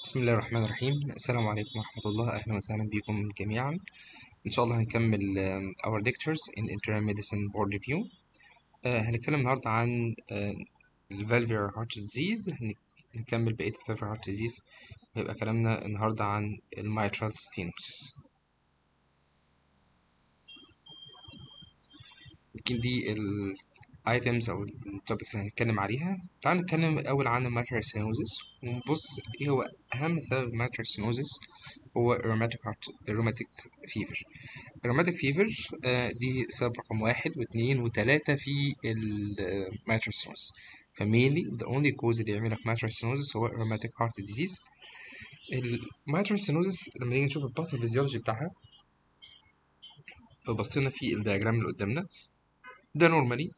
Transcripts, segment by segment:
بسم الله الرحمن الرحيم السلام عليكم ورحمة الله أهلا وسهلا بكم جميعا إن شاء الله هنكمل um, our lectures in internal medicine board review آه، هنتكلم النهاردة عن ال valvular heart disease هن- هنكمل بقية ال valvular heart disease وهيبقى كلامنا النهاردة عن ال mitral stenosis يمكن دي ال items أو ال topics اللي هنتكلم عليها تعال نتكلم الأول عن ال mitral stenosis ونبص إيه هو أهم سبب mitral stenosis هو rheumatic heart rheumatic fever الروماتيك فيفر دي سبب رقم واحد واثنين وثلاثة في الماترال stenosis فمينلي the only cause اللي يعمل لك matral stenosis هو rheumatic heart disease الماترال stenosis لما نيجي نشوف الباثوفيزيولوجي بتاعها لو بصينا في الدياجرام اللي قدامنا ده نورمالي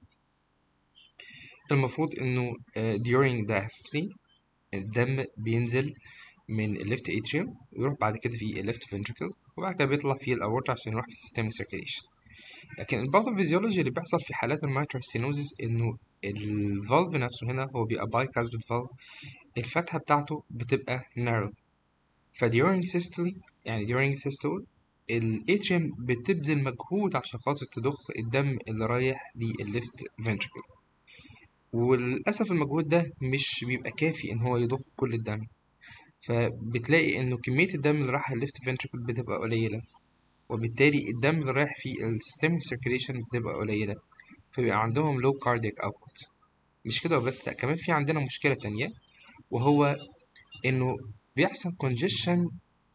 المفروض انه آه، during diastole الدم بينزل من الليفت اتريوم ويروح بعد كده في الليفت ventricle وبعد كده بيطلع في الاورتا عشان يروح في systemic circulation لكن الباثوفيزيولوجي اللي بيحصل في حالات الميترال ستينوزيس انه الفالف نفسه هنا هو بيبقى باي كاسبت فالف الفتحه بتاعته بتبقى narrow ف during systole يعني during systole الاتريوم بتبذل مجهود عشان خاطر تضخ الدم اللي رايح للليفت ventricle وللأسف المجهود ده مش بيبقى كافي إن هو يضخ كل الدم فبتلاقي إنه كمية الدم اللي رايحة الليفت ventricle بتبقى قليلة وبالتالي الدم اللي رايح في ال systemic circulation بتبقى قليلة فبيبقى عندهم low cardiac output مش كده وبس لأ كمان في عندنا مشكلة تانية وهو إنه بيحصل congestion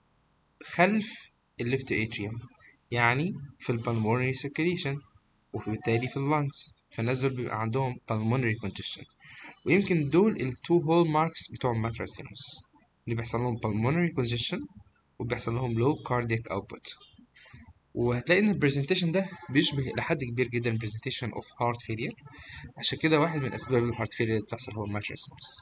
خلف الليفت atrium يعني في ال pulmonary circulation وبالتالي في اللانجز فالناس دول بيبقى عندهم pulmonary congestion ويمكن دول ال two hallmarks بتوع الماترال stenosis اللي بيحصل لهم pulmonary congestion وبيحصل لهم low cardiac output وهتلاقي ان البرزنتيشن ده بيشبه لحد كبير جدا البرزنتيشن اوف هارت فيلير عشان كده واحد من اسباب الهارت فيلير اللي بتحصل هو الماترال stenosis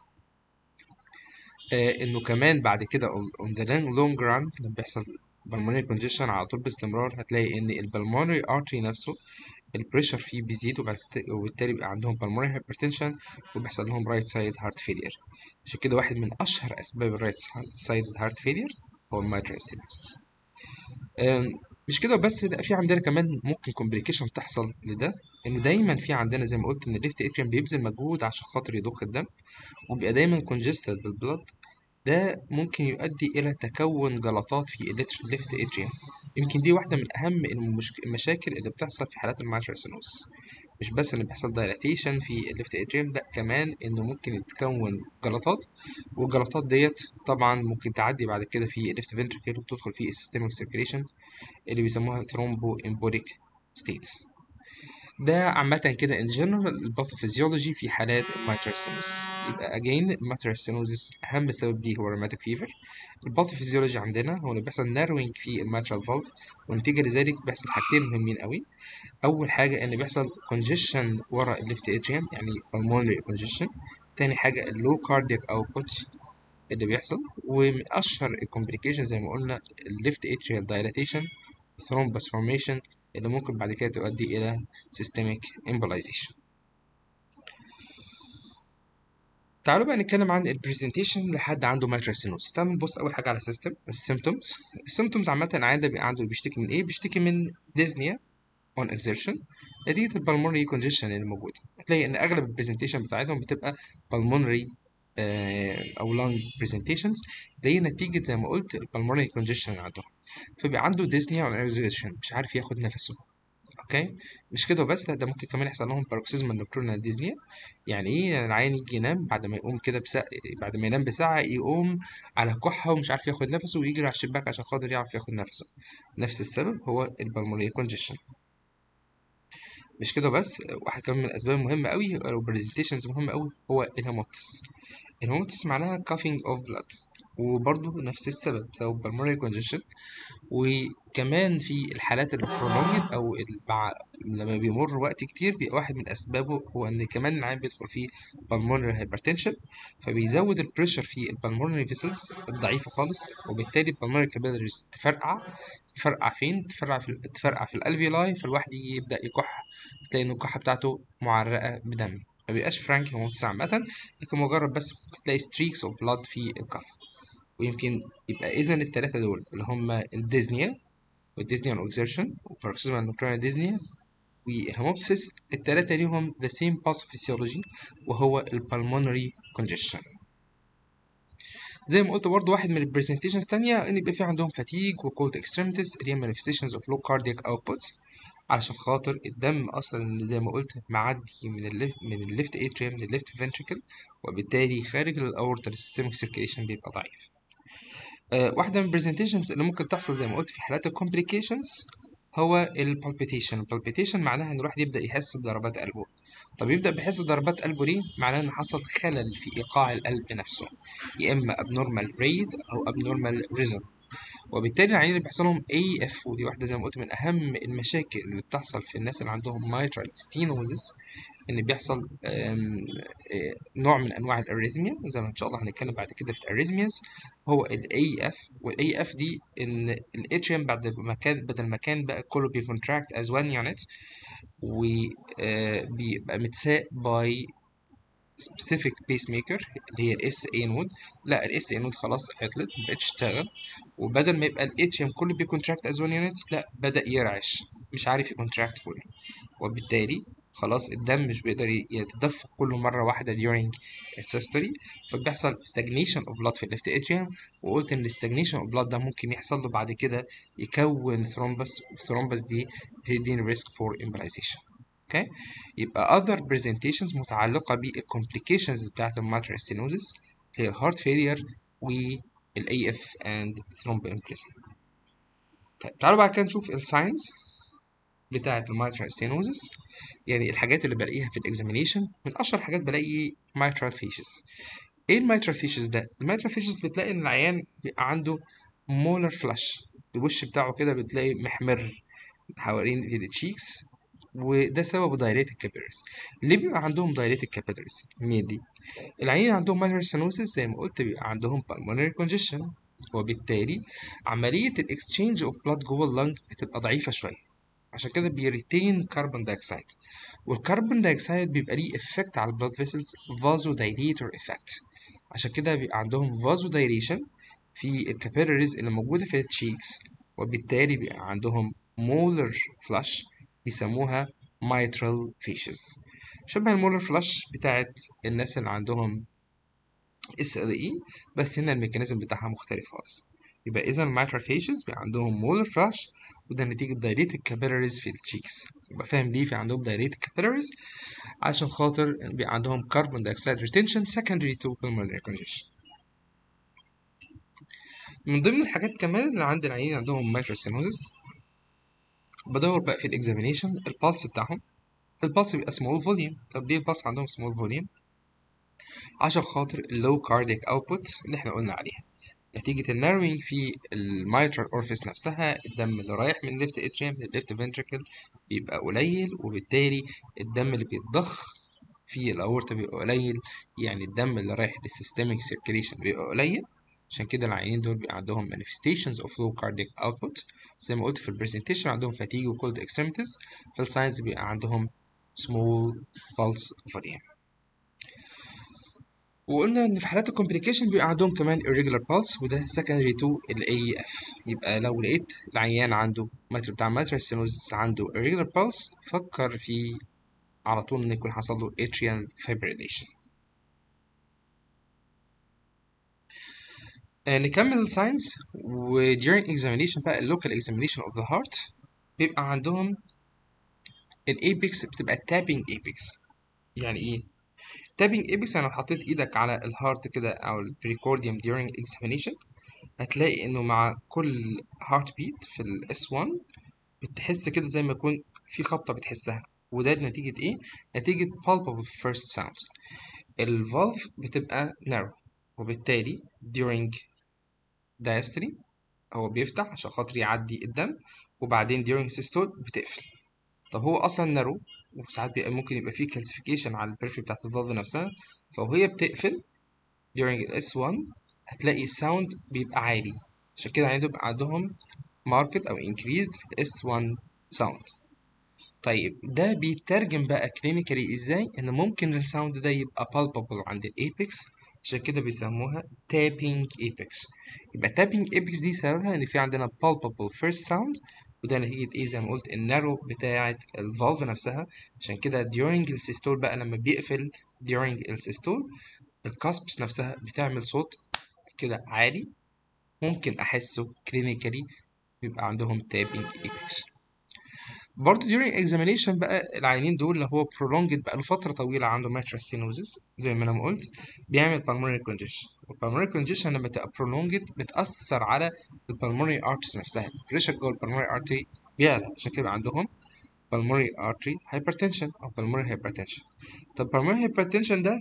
آه انه كمان بعد كده on the long, long run لما بيحصل pulmonary congestion على طول باستمرار هتلاقي ان البلمونري artery نفسه البريشر فيه بيزيد وبعد كده- وبالتالي بيبقى عندهم pulmonary hypertension وبيحصل لهم right side heart failure عشان كده واحد من اشهر اسباب الرايت side heart failure هو الماترال stenosis أم، مش كده بس لا في عندنا كمان ممكن كومبليكيشن تحصل لده انه دايما في عندنا زي ما قلت ان الليفت اتريوم بيبذل مجهود عشان خاطر يضخ الدم وبيبقى دايما كونجستد بالبلد ده ممكن يؤدي الى تكون جلطات في الليفت اتريوم يمكن دي واحده من اهم المشك... المشاكل اللي بتحصل في حالات الماترال سينوس مش بس ان بيحصل دايلاتيشن في الليفت اتريوم لا كمان انه ممكن يتكون جلطات والجلطات ديت طبعا ممكن تعدي بعد كده في الليفت فنتركل وتدخل في السيستميك سيركيليشن اللي بيسموها ثرومبو امبوليك ستيتس ده عامة كده in general الباثوفيزيولوجي في حالات الماترال ستينوزيس يبقى again الماترال ستينوزيس أهم سبب ليه هو الروماتيك فيفر الباثوفيزيولوجي عندنا هو اللي بيحصل narrowing في الماترال فالف ونتيجة لذلك بيحصل حاجتين مهمين قوي أول حاجة إن بيحصل congestion ورا الليفت اتريوم يعني pulmonary congestion تاني حاجة اللو كاردياك output اللي بيحصل ومن أشهر الكومبليكيشن زي ما قلنا الليفت اتريال دايلاتيشن ثرومبس فورميشن اللي ممكن بعد كده تؤدي إلى systemic embolization تعالوا بقى نتكلم عن البرزنتيشن لحد عنده ماترال سينوس تعالوا نبص اول حاجه على السيستم السيمتومز السيمتومز عامه عاده بيبقى عنده بيشتكي من ايه بيشتكي من ديزنيا on exertion نتيجه البلمونري كونجيشن اللي موجوده هتلاقي ان اغلب البرزنتيشن بتاعتهم بتبقى pulmonary آه، او lung presentations دي نتيجه زي ما قلت البلمونري كونجيشن اللي عندهم فبيبقى عنده ديزنيا on exertion مش عارف ياخد نفسه اوكي مش كده بس لا ده ممكن كمان يحصل لهم باروكسيزمال نوكتورنال ديزنيا يعني ايه العيان يجي ينام بعد ما يقوم كده بساعة بعد ما ينام بساعة يقوم على كحة ومش عارف ياخد نفسه ويجري على الشباك عشان خاطر يعرف ياخد نفسه نفس السبب هو البلمونري كونجيشن مش كده بس واحد كمان من الاسباب المهمة قوي او برزنتيشنز مهمة قوي هو الهيموتس الهيموتس معناها coughing of blood وبرضه نفس السبب سبب pulmonary congestion وكمان في الحالات البرولونجد او ال- مع لما بيمر وقت كتير بيبقى واحد من اسبابه هو ان كمان العين بيدخل فيه pulmonary hypertension فبيزود البريشر في البلمونري فيسلز الضعيفه خالص وبالتالي البلمونري كابيلاريز تفرقع تفرقع فين تفرقع في تفرقع في الالفيولاي فالواحد يجي يبدا يكح تلاقي ان الكحه بتاعته معرقه بدم ما بيبقاش فرانك هيموتس عامه لكن مجرد بس ممكن تلاقي ستريكس اوف بلاد في الكف ويمكن يبقى اذا الثلاثه دول اللي هم الديزنيا والديزنيان اوكسيرشن وباروكسيزمال نوكتورنال ديزنيا والهيموبسيس الثلاثه ليهم the same pathophysiology وهو البلمونري congestion زي ما قلت برضو واحد من البرزنتيشنز الثانيه ان يبقى في عندهم فاتيج وكولد اكستريمتيز اللي هي manifestations of low cardiac outputs علشان خاطر الدم اصلا زي ما قلت معدي من الليفت من الليفت اتريوم للليفت فنتريكل وبالتالي خارج الاورتا للسيستمك سيركيليشن بيبقى ضعيف آه، واحده من البرزنتيشنز اللي ممكن تحصل زي ما قلت في حالات الكومبليكيشنز هو البالبيتيشن البالبيتيشن معناها ان الواحد يبدا يحس بضربات قلبه طب يبدا بيحس بضربات قلبه ليه معناه ان حصل خلل في ايقاع القلب نفسه يا اما abnormal rate او abnormal rhythm وبالتالي العيانين اللي بيحصل لهم اي اف ودي واحده زي ما قلت من اهم المشاكل اللي بتحصل في الناس اللي عندهم mitral stenosis ان بيحصل آم، آه، نوع من انواع الاريزميا زي ما ان شاء الله هنتكلم بعد كده في الاريزمياز هو الاي اف والاي اف دي ان الاتريوم بعد ما كان بدل ما كان بقى كله بيكونتراكت از وان يونت وبيبقى متساق باي specific pacemaker اللي هي الاس اي نود لا الاس اي نود خلاص عطلت مبقتش تشتغل وبدل ما يبقى الاتريوم كله بيكونتراكت از وان يونت لا بدأ يرعش مش عارف يكونتراكت كله وبالتالي خلاص الدم مش بيقدر ي- يتدفق كله مرة واحدة during السيستولي فبيحصل stagnation of blood في الليفت اتريوم وقلت ان stagnation of blood ده ممكن يحصل له بعد كده يكون ثرومبس والثرومبس دي هي risk for embolization اوكي يبقى other presentations متعلقة بالcomplications بتاعت الماترال stenosis هي heart failure وال AF and thromboembolism طيب تعالوا بعد كده نشوف الساينز بتاعة الماترال stenosis يعني الحاجات اللي بلاقيها في الاكزامينيشن من اشهر حاجات بلاقي mitral فيشز ايه الميترال فيشز ده الميترال فيشز بتلاقي ان العيان بيبقى عنده مولر فلاش الوش بتاعه كده بتلاقي محمر حوالين التشيكس وده سبب دايريتك كابيلاريز ليه بيبقى عندهم دايريتك كابيلاريز مين دي العيانين عندهم مايترال سينوسيس زي ما قلت بيبقى عندهم pulmonary congestion وبالتالي عملية الاكسشينج اوف بلاد جوه اللنج بتبقى ضعيفة شوية عشان كده بيريتين كربون دايوكسيد والكربون دايوكسيد بيبقى ليه افكت على البلاد فيسلز فازو دايليتور افكت عشان كده بيبقى عندهم فازو دايليشن في الكابيلاريز اللي موجودة في التشيكس وبالتالي بيبقى عندهم مولر فلاش بيسموها mitral فيشز شبه المولر فلاش بتاعت الناس اللي عندهم اس ال اي بس هنا الميكانيزم بتاعها مختلف خالص يبقى اذا الميترال فيشز بيبقى عندهم مولر فلاش وده نتيجة دايريتك كابيلاريز في التشيكس يبقى فاهم ليه في عندهم دايريتك كابيلاريز عشان خاطر بيبقى عندهم كربون دايوكسيد ريتنشن secondary to pulmonary congestion من ضمن الحاجات كمان اللي عند العيانين عندهم مايترال سينوزس بدور بقى في الاكزامينيشن البالس بتاعهم البالس بيبقى سمول فوليوم طب ليه البالس عندهم سمول فوليوم عشان خاطر اللو كاردياك اوتبوت اللي احنا قلنا عليها نتيجة الناروينج في الميترال اورفيس نفسها الدم اللي رايح من الليفت اتريوم للليفت فنتريكل بيبقى قليل وبالتالي الدم اللي بيتضخ في الاورطة بيبقى قليل يعني الدم اللي رايح للسيستميك سيركيليشن بيبقى قليل عشان كده العيانين دول بيبقى عندهم manifestations of low cardiac output زي ما قلت في البرزنتيشن عندهم fatigue و cold extremities في الساينس بيبقى عندهم small pulse volume وقلنا ان في حالات الكومبليكيشن بيبقى عندهم كمان irregular pulse وده secondary to ال AEF يبقى لو لقيت العيان عنده متر بتاع mitral stenosis عنده irregular pulse فكر في على طول ان يكون حصل له atrial fibrillation آه، نكمل الساينس و during examination بقى ال local examination of the heart بيبقى عندهم الايبكس بتبقى tapping apex يعني ايه tapping apex يعني لو حطيت ايدك على الهارت كده او البريكورديوم during examination هتلاقي انه مع كل heart beat في ال S1 بتحس كده زي ما يكون في خبطة بتحسها وده نتيجة ايه؟ نتيجة palpable first sound الفالف بتبقى narrow وبالتالي during diastole هو بيفتح عشان خاطر يعدي الدم وبعدين during systole بتقفل طب هو اصلا نارو وساعات بيبقى ممكن يبقى فيه كالسيفيكيشن على البرفي بتاعت الفالف نفسها فوهي بتقفل during ال S1 هتلاقي الساوند بيبقى عالي عشان كده عندهم عندهم marked او increased في ال S1 sound طيب ده بيترجم بقى كلينيكالي ازاي ان ممكن الساوند ده يبقى palpable عند الايبكس عشان كده بيسموها tapping apex يبقى tapping apex دي سببها ان في عندنا palpable first sound وده نتيجة ايه زي ما قلت النارو بتاعة الفالف نفسها عشان كده during السيستول بقى لما بيقفل during السيستول الكاسبس نفسها بتعمل صوت كده عالي ممكن احسه كلينيكالي بيبقى عندهم tapping apex برضه during examination بقى العيانين دول اللي هو prolonged بقى له فترة طويلة عنده mitral stenosis زي ما أنا ما قلت بيعمل pulmonary congestion والpulmonary congestion لما تبقى prolonged بتأثر على الpulmonary arteries نفسها البريشر جوه الpulmonary artery بيعلى عشان كده عندهم pulmonary artery hypertension أو pulmonary hypertension طب pulmonary hypertension ده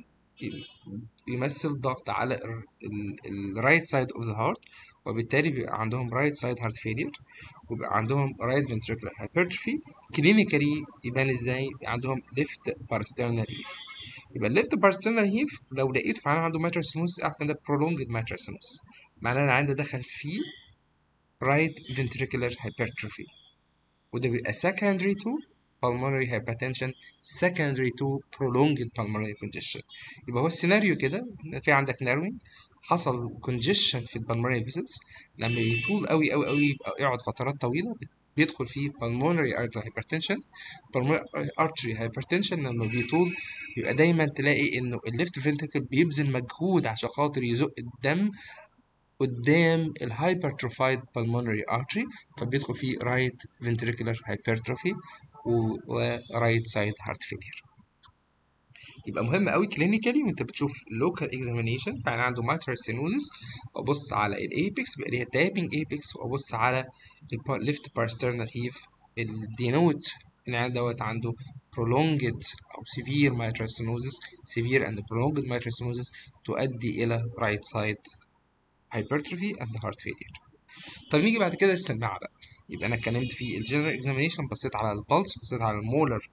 يمثل ضغط على ال right side of the heart وبالتالي بيبقى عندهم right side heart failure وبيبقى عندهم right ventricular hypertrophy كلينيكالي يبان ازاي عندهم left parasternal heave يبقى left parasternal heave لو لقيته فعلا عنده mitral stenosis اعرف ان ده prolonged mitral stenosis معناه ان عنده دخل فيه right ventricular hypertrophy وده بيبقى secondary to pulmonary hypertension secondary to prolonged pulmonary congestion يبقى هو السيناريو كده في عندك narrowing حصل congestion في البلمونري vessels لما يطول قوي قوي قوي يقعد فترات طويله بيدخل فيه pulmonary artery hypertension pulmonary artery hypertension لما بيطول بيبقى دايما تلاقي انه الليفت فنتركل بيبذل مجهود عشان خاطر يزق الدم قدام الهايبرتروفايد pulmonary artery فبيدخل فيه right ventricular hypertrophy و right side heart failure يبقى مهم قوي كلينيكالي وانت بتشوف لوكال اكزامينيشن فعلا عنده mitral stenosis وابص على الايبكس بيبقى ليها تابنج ايبكس وابص على left parasternal heave الدينوت ان دوت عنده prolonged او severe mitral stenosis severe and prolonged mitral stenosis تؤدي الى right side hypertrophy and heart failure طب نيجي بعد كده السماعه بقى يبقى انا اتكلمت في الجنرال اكزامينيشن بصيت على البلس بصيت على المولر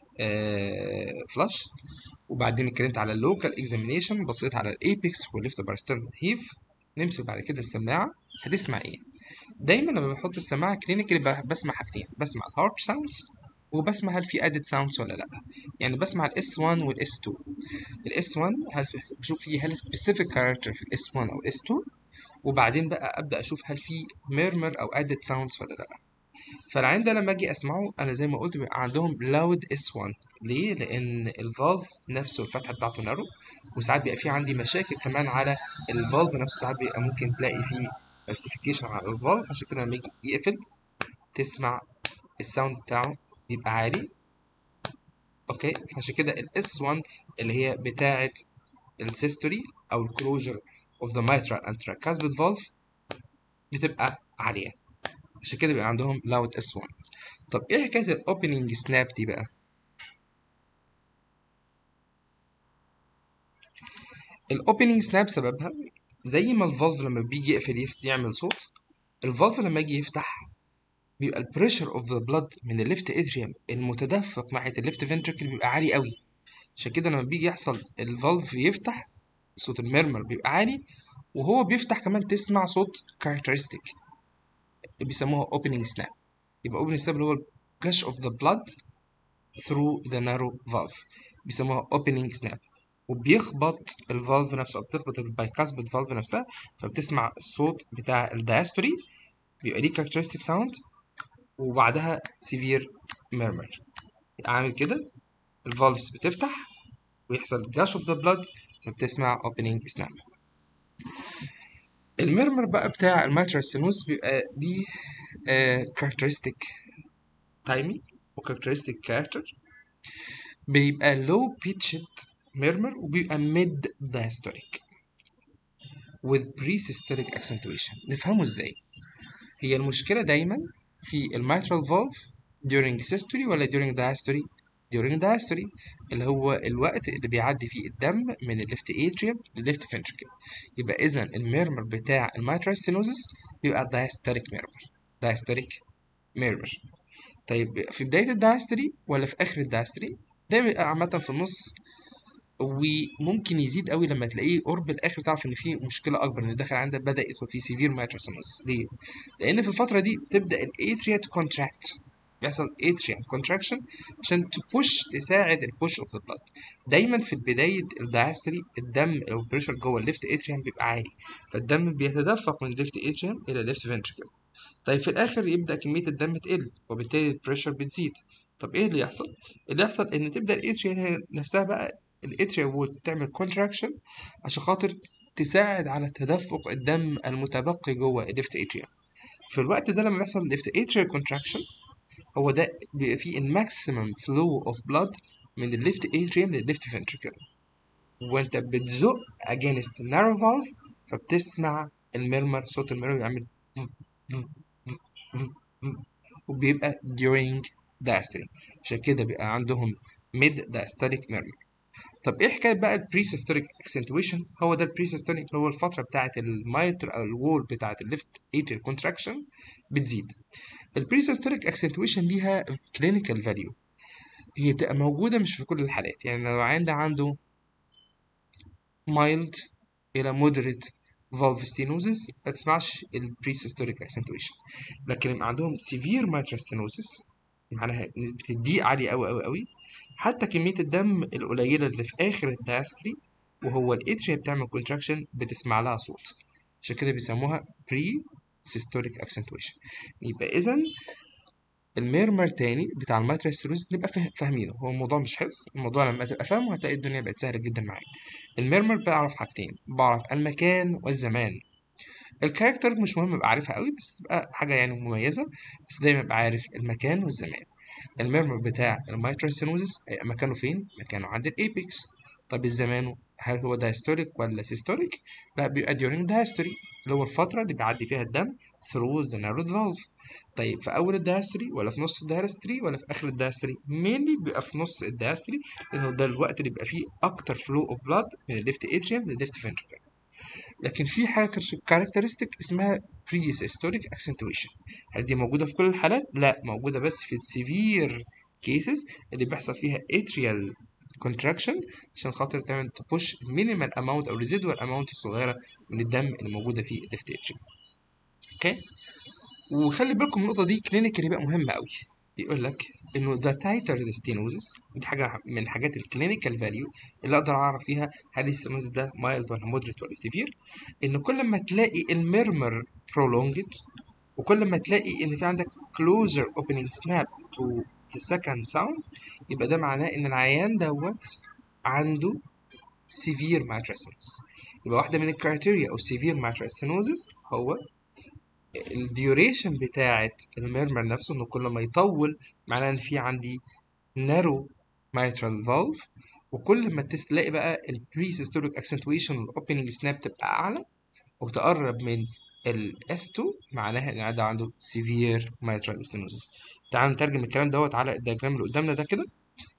آه فلاش وبعدين اتكلمت على اللوكال اكزامينيشن بصيت على الايبكس والليفت بارسترنال هيف نمسك بعد كده السماعه هتسمع ايه دايما لما بحط السماعه كلينيكالي بسمع حاجتين بسمع الهارت ساوندز وبسمع هل في ادد ساوندز ولا لا يعني بسمع الاس 1 والاس 2 الاس 1 هل بشوف فيه هل سبيسيفيك كاركتر في الاس 1 او الاس 2 وبعدين بقى ابدا اشوف هل في ميرمر او ادد ساوندز ولا لا فالعين ده لما اجي اسمعه انا زي ما قلت بيبقى عندهم لاود اس 1 ليه لان الفالف نفسه الفتحه بتاعته نارو وساعات بيبقى في عندي مشاكل كمان على الفالف نفسه ساعات بيبقى ممكن تلاقي فيه فالسيفيكيشن على الفالف عشان كده لما يجي يقفل تسمع الساوند بتاعه بيبقى عالي اوكي فعشان كده الاس 1 اللي هي بتاعه السيستولي او الكلوجر of the mitral and tricuspid valve بتبقى عالية عشان كده بيبقى عندهم loud S1 طب ايه حكاية الاوبننج سناب دي بقى الاوبننج سناب سببها زي ما الفالف لما بيجي يقفل يعمل صوت الفالف لما يجي يفتح بيبقى البريشر اوف ذا بلاد من الليفت اتريوم المتدفق ناحية الليفت فنتركل بيبقى عالي قوي عشان كده لما بيجي يحصل الفالف يفتح صوت الميرمر بيبقى عالي وهو بيفتح كمان تسمع صوت كاركترستيك بيسموها opening snap يبقى opening snap اللي هو gush of the blood through the narrow valve بيسموها opening snap وبيخبط الفالف نفسه او بتخبط البايكاسبت فالف نفسها فبتسمع الصوت بتاع الدايستوري بيبقى ليه كاركترستيك ساوند وبعدها سيفير ميرمر عامل كده الفالفز بتفتح ويحصل gush of the blood فبتسمع opening snap المرمر بقى بتاع الماترال سينوس بيبقى ليه كاركترستيك تايمينج وكاركترستيك كاركتر بيبقى low pitched ميرمر وبيبقى mid diastolic with pre-systolic accentuation نفهمه ازاي هي المشكلة دايما في الميترال valve during systole ولا during diastole during diastole اللي هو الوقت اللي بيعدي فيه الدم من الليفت اتريوم للليفت فنتركل يبقى اذا الميرمر بتاع الميترال ستينوزس بيبقى diastolic ميرمر diastolic ميرمر طيب في بداية الدايستري ولا في آخر الدايستري ده بيبقى عامة في النص وممكن يزيد قوي لما تلاقيه قرب الاخر تعرف ان في مشكله اكبر ان داخل عندك بدا يدخل في سيفير ماترسونس ليه؟ لان في الفتره دي بتبدا الاتريا تكونتراكت بيحصل atrium contraction عشان تبوش تساعد البوش اوف ذا بلاد دايما في بدايه الدايستري الدم او البريشر جوه الليفت اتريوم بيبقى عالي فالدم بيتدفق من الليفت اتريوم الى الليفت فنتريكل طيب في الاخر يبدا كميه الدم تقل وبالتالي البريشر بتزيد طب ايه اللي يحصل اللي يحصل ان تبدا الاتريا نفسها بقى الاتريا وول تعمل كونتراكشن عشان خاطر تساعد على تدفق الدم المتبقي جوه الليفت اتريا في الوقت ده لما بيحصل ليفت اتريا كونتراكشن هو ده بيبقى فيه الماكسيمم فلو اوف بلاد من الليفت اتريوم للليفت فنتريكل وانت بتزق against narrow valve فبتسمع المرمر صوت المرمر بيعمل وبيبقى during diastole عشان كده بيبقى عندهم mid diastolic murmur طب ايه حكايه بقى البريسيستوليك اكسنتويشن هو ده البريسيستوليك اللي هو الفتره بتاعه المايتر او الوول بتاعه الليفت اتريال كونتراكشن بتزيد البريسيستوليك اكسنتويشن ليها كلينيكال فاليو هي تبقى موجوده مش في كل الحالات يعني لو عند عنده mild الى moderate valve stenosis ما تسمعش البريسيستوليك اكسنتويشن لكن يبقى عندهم severe mitral stenosis معناها نسبة الضيق عالية أوي أوي أوي حتى كمية الدم القليلة اللي في آخر الدايستري وهو الاتريا بتعمل كونتراكشن بتسمع لها صوت عشان كده بيسموها بري سيستوليك اكسنتويشن يبقى إذا الميرمر تاني بتاع الماتريال ستيروز نبقى فاه- فاهمينه هو الموضوع مش حفظ الموضوع لما تبقى فاهمه هتلاقي الدنيا بقت سهلة جدا معاك الميرمر بعرف حاجتين بعرف المكان والزمان الكاركتر مش مهم ابقى عارفها قوي بس تبقى حاجة يعني مميزة بس دايما ابقى عارف المكان والزمان الميرمر بتاع الميترال سينوزس هيبقى مكانه فين؟ مكانه عند الابيكس طب الزمان هل هو دايستوليك ولا سيستوليك؟ لا بيبقى during diastole اللي هو الفترة اللي بيعدي فيها الدم through the narrowed valve طيب في أول الدايستولي ولا في نص الدايستولي ولا في آخر الدايستولي؟ mainly بيبقى في نص الدايستولي لأنه ده الوقت اللي بيبقى فيه أكتر flow of blood من الليفت اتريوم للليفت ventricle لكن في حاجة كاركترستيك اسمها pre-systolic accentuation هل دي موجودة في كل الحالات؟ لا موجودة بس في السيفير كيسز اللي بيحصل فيها atrial contraction عشان خاطر تعمل تبوش minimal amount أو residual amount الصغيرة من الدم اللي موجودة في الليفت atrium اوكي وخلي بالكم النقطة دي كلينيكالي بقى مهمة قوي يقول لك انه the tighter the stenosis دي حاجة من الحاجات الكلينيكال فاليو اللي اقدر اعرف فيها هل الستينوزس ده mild ولا moderate ولا severe ان كل ما تلاقي الميرمر prolonged وكل ما تلاقي ان في عندك closer opening snap to the second sound يبقى ده معناه ان العيان دوت عنده severe mitral stenosis يبقى واحدة من الكرايتيريا او severe mitral stenosis هو الديوريشن بتاعة الميرمر نفسه انه كل ما يطول معناه ان في عندي narrow mitral valve وكل ما تلاقي بقى ال pre-systolic accentuation والاوبننج snap تبقى اعلى وتقرب من ال S2 معناها ان ده عنده severe mitral stenosis تعالوا نترجم الكلام دوت على الدياجرام اللي قدامنا ده كده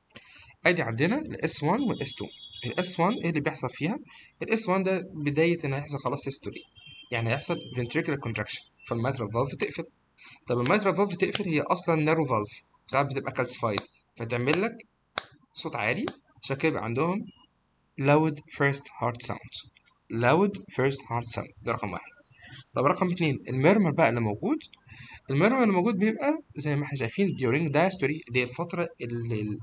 ادي عندنا ال S1 وال S2 ال S1 ايه اللي بيحصل فيها ال S1 ده بداية ان هيحصل خلاص systole يعني هيحصل ventricular contraction فالميترال فالف تقفل طب الميترال فالف تقفل هي اصلا نارو فالف ساعات بتبقى كالسيفايد فتعمل لك صوت عالي عشان كده يبقى عندهم loud first heart sound loud first heart sound ده رقم واحد طب رقم اتنين الميرمر بقى اللي موجود الميرمر اللي موجود بيبقى زي ما احنا شايفين during diastole اللي هي الفترة اللي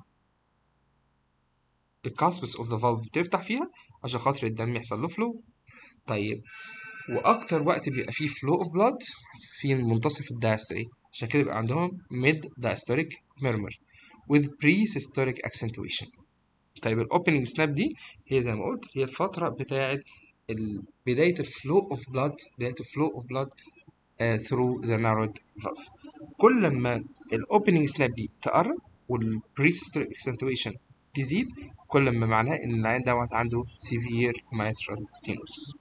الكاسبس اوف ذا فالف بتفتح فيها عشان خاطر الدم يحصل له فلو طيب واكتر وقت بيبقى فيه فلو اوف بلاد في منتصف الدايستولي عشان كده يبقى عندهم mid diastolic murmur with pre-systolic accentuation طيب الاوبننج سناب دي هي زي ما قلت هي الفترة بتاعة ال- بداية الفلو اوف بلاد بداية الفلو اوف بلاد through the narrowed valve كل ما الاوبننج سناب دي تقرب والبريسيستوليك accentuation تزيد كل ما معناه ان العيان دوت عنده severe mitral stenosis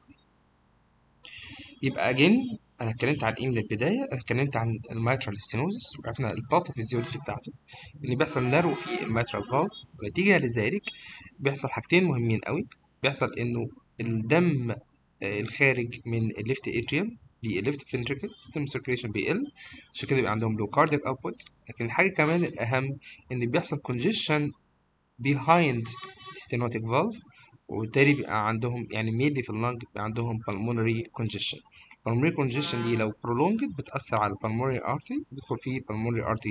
يبقى اجين انا اتكلمت عن ايه من البدايه انا اتكلمت عن الميترال ستينوزس وعرفنا الباثوفيزيولوجي بتاعته ان بيحصل نارو في الميترال فالف ونتيجه لذلك بيحصل حاجتين مهمين قوي بيحصل انه الدم آه، الخارج من الليفت اتريوم دي الليفت فنتريكل ستيم سيركيليشن بيقل عشان كده بيبقى عندهم لو كاردياك اوتبوت لكن الحاجه كمان الاهم ان بيحصل congestion behind stenotic valve وبالتالي بيبقى عندهم يعني ميدي في اللنج بيبقى عندهم pulmonary congestion pulmonary congestion دي لو prolonged بتأثر على pulmonary artery بيدخل فيه pulmonary artery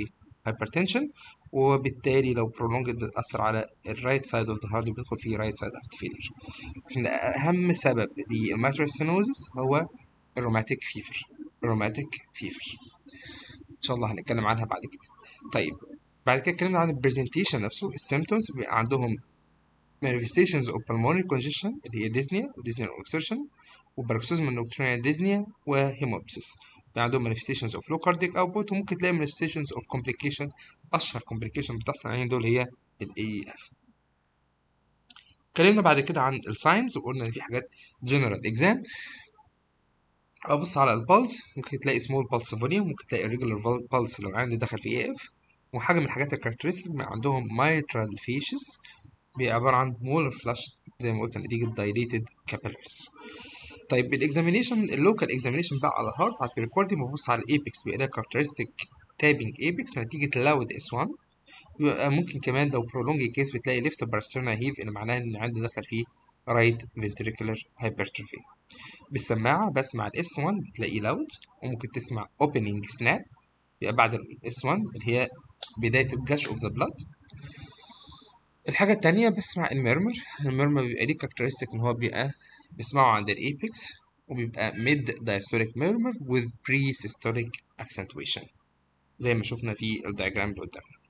hypertension وبالتالي لو prolonged بتأثر على الرايت سايد اوف ذا هارت بيدخل فيه رايت سايد هارت فيلر لكن أهم سبب للماترال ستينوزس هو الروماتيك فيفر الروماتيك فيفر إن شاء الله هنتكلم عنها بعد كده طيب بعد كده اتكلمنا عن البرزنتيشن نفسه السيمتومز بيبقى عندهم manifestations of pulmonary congestion اللي هي ديزنيا وديزنيا exertion وباروكسيزم النوكترينال ديزنيا وهيموبسيس يعني عندهم manifestations of low cardiac output وممكن تلاقي manifestations of complication أشهر complication بتحصل عليهم دول هي ال AEF اتكلمنا بعد كده عن الساينز وقلنا ان في حاجات جنرال اكزام ابص على البلس ممكن تلاقي سمول بلس فوليوم ممكن تلاقي ريجولار بلس لو عندي دخل في اي اف وحاجه من الحاجات الكاركترستيك عندهم مايترال فيشز بيبقى عباره عن مولر فلاش زي ما قلت نتيجه دايليتد كابيلاريز طيب الاكزامينيشن اللوكال اكزامينيشن بقى على هارت على البيريكوردي ببص على الايبكس بيبقى كاركترستيك تابنج ايبكس نتيجه لاود اس 1 يبقى ممكن كمان لو prolonged كيس بتلاقي ليفت باراسترنا هيف اللي معناها ان عندي دخل فيه رايت ventricular hypertrophy بالسماعة بسمع الاس 1 بتلاقي لاود وممكن تسمع opening snap يبقى بعد الاس 1 اللي هي بداية الجش اوف ذا بلاد الحاجة التانية بسمع الميرمر الميرمر بيبقى ليه كاركترستيك ان هو بيبقى بسمعه عند الايبكس وبيبقى mid diastolic murmur with pre-systolic accentuation زي ما شفنا في الدياجرام اللي قدامنا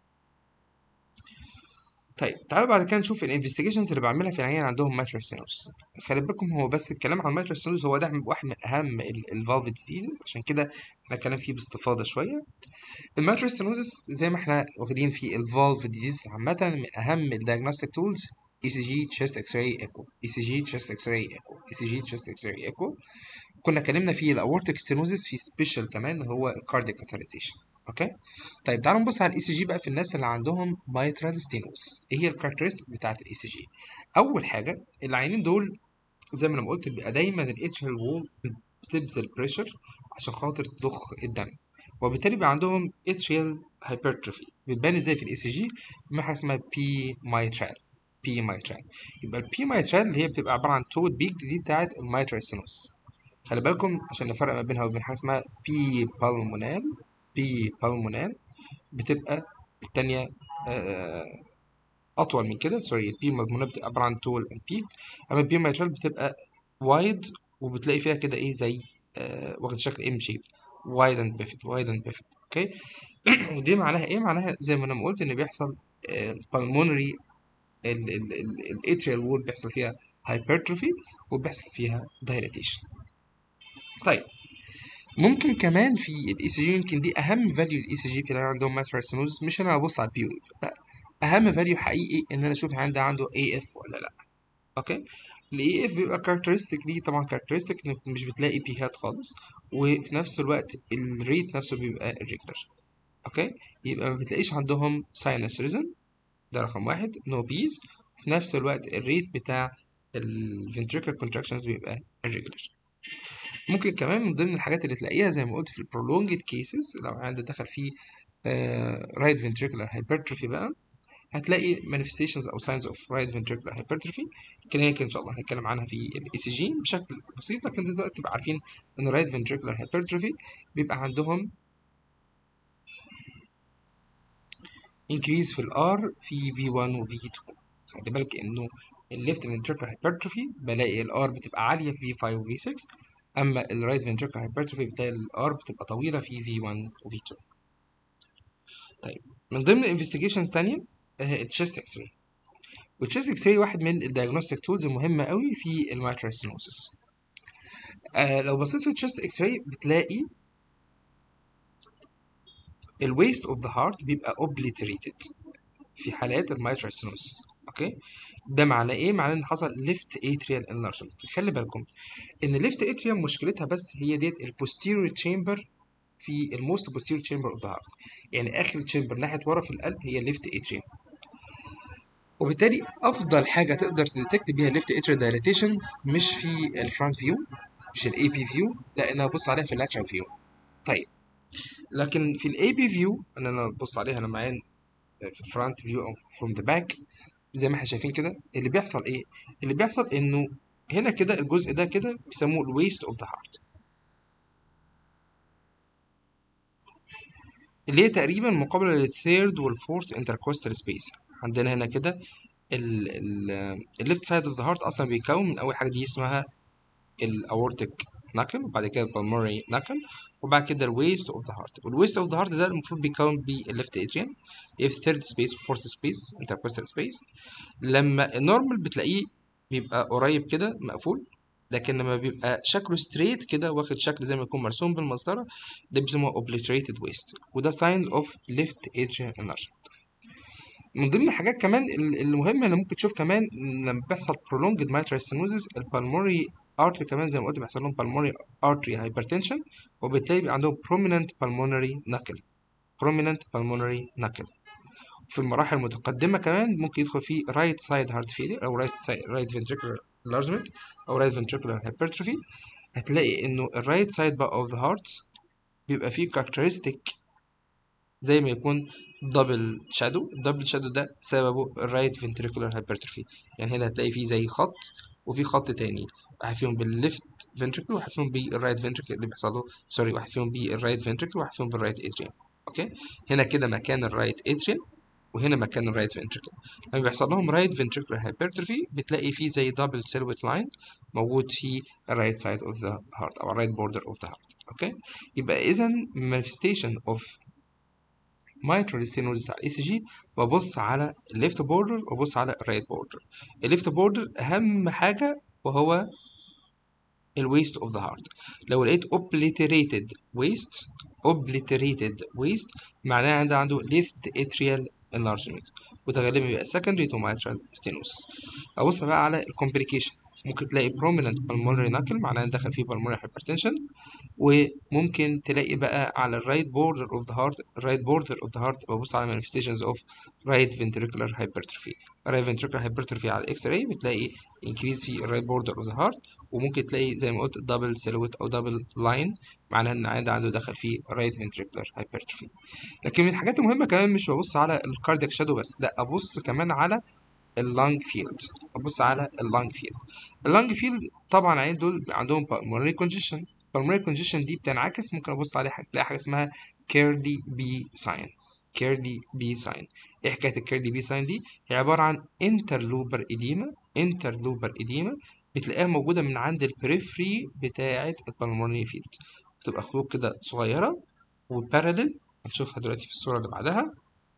طيب تعالوا بعد كده نشوف الانفستيجيشنز اللي بعملها في العيان عندهم ماترال سينوس خلي بالكم هو بس الكلام عن الماترال سينوس هو ده واحد من اهم الفالف ديزيزز عشان كده احنا هنتكلم فيه باستفاضه شويه الماترال سينوزس زي ما احنا واخدين في الفالف ديزيز عامه من اهم الدايجنوستيك تولز اي سي جي تشيست اكس راي ايكو اي سي جي تشيست اكس راي ايكو اي سي جي تشيست اكس راي ايكو كنا اتكلمنا في الاورتيك ستينوزس في سبيشال كمان هو الكاردياك كاتاليزيشن اوكي طيب تعالوا نبص على الاي سي جي بقى في الناس اللي عندهم مايترال ستينوس ايه هي الكاركترستيك بتاعه الاي سي جي اول حاجه العينين دول زي ما انا قلت بيبقى دايما الاتشال وول بتبذل بريشر عشان خاطر تضخ الدم وبالتالي بيبقى عندهم اتريال هايبرتروفي بتبان ازاي في الاي سي جي بنعمل حاجه اسمها بي مايترال بي مايترال يبقى البي مايترال اللي هي بتبقى عباره عن تود بيك دي بتاعه المايترال سينوس خلي بالكم عشان نفرق ما بينها وبين حاجه اسمها بي بالمونال بي بالمونال بتبقى التانية أطول من كده سوري البي بالمونال بتبقى عبارة عن تول اند بيك أما البي مايترال بتبقى وايد وبتلاقي فيها كده إيه زي آه واخد شكل ام شيب وايد اند بيفت وايد اند بيفت أوكي ودي معناها إيه؟ معناها زي ما أنا ما قلت إن بيحصل بالمونري الاتريال وول بيحصل فيها هايبرتروفي وبيحصل فيها دايليتيشن طيب ممكن كمان في الاي سي جي يمكن دي اهم فاليو الاي سي جي في اللي عندهم ماترال سينوز مش انا ابص على البي ويف لا اهم فاليو حقيقي ان انا اشوف عندي عنده اي اف ولا لا اوكي الاي اف بيبقى كاركترستيك دي طبعا كاركترستيك انك مش بتلاقي بيهات خالص وفي نفس الوقت الريت نفسه بيبقى الريجولار اوكي يبقى ما بتلاقيش عندهم ساينس ريزن ده رقم واحد نو بيز في نفس الوقت الريت بتاع الفنتريكال كونتراكشنز بيبقى الريجولار ممكن كمان من ضمن الحاجات اللي تلاقيها زي ما قلت في البرولونجد كيسز لو عندك دخل فيه رايت فنتريكولار هايبرتروفي بقى هتلاقي manifestations او signs of right ventricular hypertrophy كلينيك ان شاء الله هنتكلم عنها في الاي سي جي بشكل بسيط لكن دلوقتي تبقى عارفين ان right ventricular hypertrophy بيبقى عندهم increase في الار في V1 و V2 خلي بالك انه الليفت ventricular hypertrophy بلاقي الار بتبقى عاليه في V5 و V6 اما الرايت ventricular hypertrophy بتلاقي الار بتبقى طويله في V1 و V2 طيب من ضمن انفستيجيشنز تانية التشيست اكس راي والتشيست اكس راي واحد من الدايجنوستيك تولز المهمه قوي في الماترال سينوسيس آه لو بصيت في التشيست اكس راي بتلاقي الويست اوف ذا هارت بيبقى اوبليتريتد في حالات الماترال سينوسيس اوكي ده معناه ايه معناه ان حصل ليفت اتريال انلارجمنت خلي بالكم ان ليفت اتريال مشكلتها بس هي ديت البوستيريور تشامبر في الموست بوستيريور تشامبر اوف ذا هارت يعني اخر تشامبر ناحيه ورا في القلب هي الليفت اتريوم وبالتالي افضل حاجه تقدر تديتكت بيها الليفت اتريال دايليتيشن مش في الفرونت فيو مش الاي بي فيو لا انا ابص عليها في اللاترال فيو طيب لكن في الاي بي فيو ان انا ابص عليها انا معايا في الفرونت فيو او فروم ذا باك زي ما احنا شايفين كده اللي بيحصل ايه اللي بيحصل انه هنا كده الجزء ده كده بيسموه الويست اوف ذا هارت اللي هي تقريبا مقابله للثيرد والفورث انتركوستال سبيس عندنا هنا كده الليفت سايد اوف ذا هارت اصلا بيتكون من اول حاجه دي اسمها الاورتيك ناكل وبعد كده البلموري ناكل وبعد كده الويست اوف ذا هارت والويست اوف ذا هارت ده المفروض بيتكون بالليفت اتريوم في ثيرد سبيس وفورث سبيس انتركوستال سبيس لما النورمال بتلاقيه بيبقى قريب كده مقفول لكن لما بيبقى شكله ستريت كده واخد شكل زي ما يكون مرسوم بالمسطره ده بيسموه obliterated waist وده signs of left atrial enlargement من ضمن الحاجات كمان المهمه اللي ممكن تشوف كمان لما بيحصل prolonged mitral stenosis البالموري artery كمان زي ما قلت بيحصل لهم pulmonary artery hypertension وبالتالي بيبقى عندهم prominent pulmonary knuckle prominent pulmonary knuckle في المراحل المتقدمة كمان ممكن يدخل فيه right side heart failure أو right side right ventricular enlargement أو right ventricular hypertrophy هتلاقي إنه الرايت سايد بقى of the heart بيبقى فيه characteristic زي ما يكون دبل شادو الدبل شادو ده سببه الرايت ventricular hypertrophy يعني هنا هتلاقي فيه زي خط وفي خط تاني واحد فيهم بالليفت فنتريكل وواحد فيهم بالرايت فنتريكل اللي بيحصل له سوري واحد فيهم بالرايت فنتريكل وواحد فيهم بالرايت اتريوم اوكي هنا كده مكان الرايت اتريوم وهنا مكان الرايت فنتريكل لما بيحصل لهم رايت فنتريكولار هايبرتروفي بتلاقي فيه زي دبل سيلويت لاين موجود في الرايت سايد اوف ذا هارت او الرايت بوردر اوف ذا هارت اوكي يبقى اذا manifestation اوف mitral stenosis على الاي سي جي ببص على الليفت بوردر وببص على الرايت بوردر الليفت بوردر اهم حاجه وهو الويست اوف ذا هارت لو لقيت obliterated waist obliterated waist معناه عنده عنده left atrial enlargement وده غالبا بيبقى secondary to mitral stenosis ابص بقى على الكومبليكيشن ممكن تلاقي prominent pulmonary knuckle معناه ان دخل فيه pulmonary hypertension وممكن تلاقي بقى على الرايت بوردر اوف ذا هارت الرايت بوردر اوف ذا هارت ببص على manifestations of right ventricular hypertrophy right ventricular hypertrophy على الاكس راي بتلاقي increase في الرايت بوردر اوف ذا هارت وممكن تلاقي زي ما قلت دبل سيلويت او دبل لاين معناها ان عند عنده دخل فيه right ventricular hypertrophy لكن من الحاجات المهمه كمان مش ببص على الكاردياك شادو بس لا ابص كمان على اللانج فيلد ابص على اللانج فيلد اللانج فيلد طبعا عين دول عندهم pulmonary congestion pulmonary congestion دي بتنعكس ممكن ابص عليها تلاقي حاجه اسمها كيرلي بي ساين كيرلي بي ساين ايه حكايه الكيرلي بي ساين دي هي عباره عن انترلوبر اديما انترلوبر اديما بتلاقيها موجوده من عند البريفري بتاعه البلمونري فيلد بتبقى خطوط كده صغيره وبارلل هنشوفها دلوقتي في الصوره اللي بعدها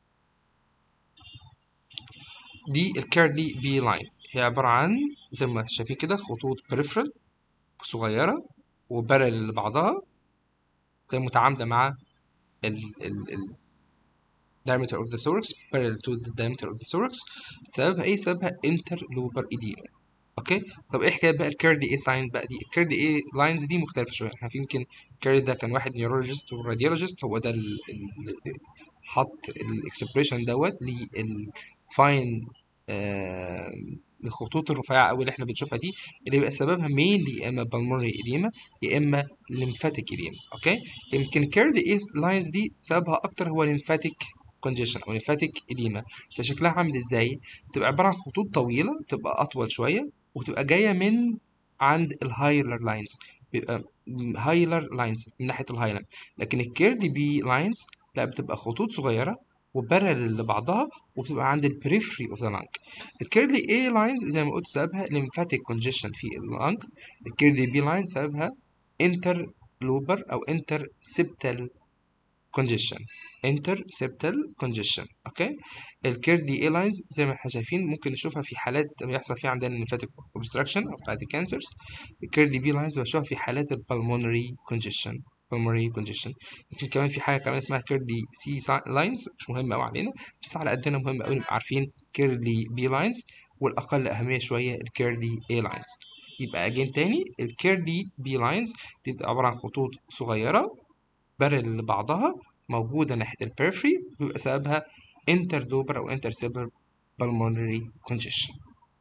دي الكيرلي بي لاين هي عباره عن زي ما شايفين كده خطوط بريفرال صغيره وبارل لبعضها زي متعامده مع ال ال ال diameter of the thorax parallel to the diameter of the thorax سببها ايه سببها interlobar edema اوكي طب ايه حكايه بقى الكيرلي ايه ساين بقى دي الكيرلي ايه لاينز دي مختلفه شويه احنا في يمكن الكيرلي ده كان واحد نيورولوجيست وراديولوجيست هو ده ال ال حط الاكسبريشن دوت للفاين آه الخطوط الرفيعه قوي اللي احنا بنشوفها دي اللي بيبقى سببها مينلي يا اما بالمونري اديما يا اما ليمفاتيك اديما اوكي يمكن كيرلي ايه لاينز دي سببها اكتر هو ليمفاتيك كونجيشن او ليمفاتيك اديما فشكلها عامل ازاي بتبقى عباره عن خطوط طويله بتبقى اطول شويه وتبقى جايه من عند الهايلر لاينز بيبقى هايلر لاينز من ناحيه الهايلم لكن الكيرلي بي لاينز لا بتبقى خطوط صغيره وبارل لبعضها وبتبقى عند البريفري اوف ذا لانج الكيرلي اي لاينز زي ما قلت سببها ليمفاتيك كونجيشن في اللانج الكيرلي بي لاين سببها انتر لوبر او انتر سبتال كونجيشن انتر سبتال كونجيشن اوكي الكيرلي اي لاينز زي ما احنا شايفين ممكن نشوفها في حالات بيحصل فيها عندنا ليمفاتيك اوبستراكشن او في حالات الكانسرز الكيرلي بي لاينز بشوفها في حالات البلمونري كونجيشن pulmonary congestion يمكن كمان في حاجه كمان اسمها كيرلي سي لاينز مش مهمه قوي علينا بس على قدنا مهم قوي نبقى عارفين كيرلي بي لاينز والاقل اهميه شويه الكيرلي اي لاينز يبقى اجين تاني الكيرلي بي لاينز دي بتبقى عباره عن خطوط صغيره بارل لبعضها موجوده ناحيه البريفري بيبقى سببها انتردوبر او انترسيبر pulmonary congestion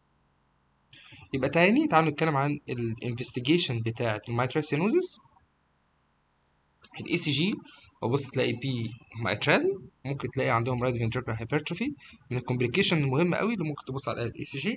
يبقى تاني تعالوا نتكلم عن الانفستيجيشن بتاعه الميترال سينوزس الاي سي جي وبص تلاقي بي مايترال ممكن تلاقي عندهم رايت فنتريكولار هايبرتروفي من الكومبليكيشن المهمه قوي اللي ممكن تبص عليها الاي سي جي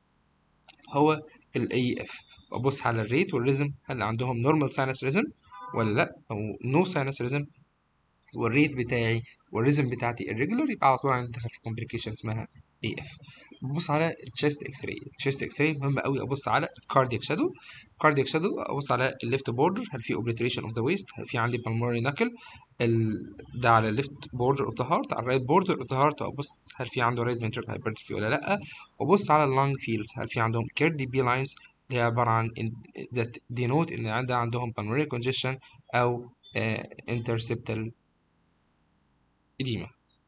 هو الاي اف ببص على الريت والريزم هل عندهم نورمال ساينس ريزم ولا لا او نو ساينس ريزم والريت بتاعي والريزم بتاعتي irregular يبقى على طول عندي دخل في complication اسمها AF ببص على الشيست اكس راي الشيست اكس راي مهم قوي ابص على cardiac shadow cardiac shadow ابص على الليفت بوردر هل في obliteration of the waist هل في عندي pulmonary knuckle ال... ده على الليفت بوردر اوف ذا هارت على الرايت بوردر اوف ذا هارت ابص هل في عنده رايت ventricular hypertrophy ولا لا وابص على اللانج فيلز هل في عندهم كيردي بي لاينز اللي هي عباره عن that denote ان عندها عندهم pulmonary congestion او uh, interceptal edema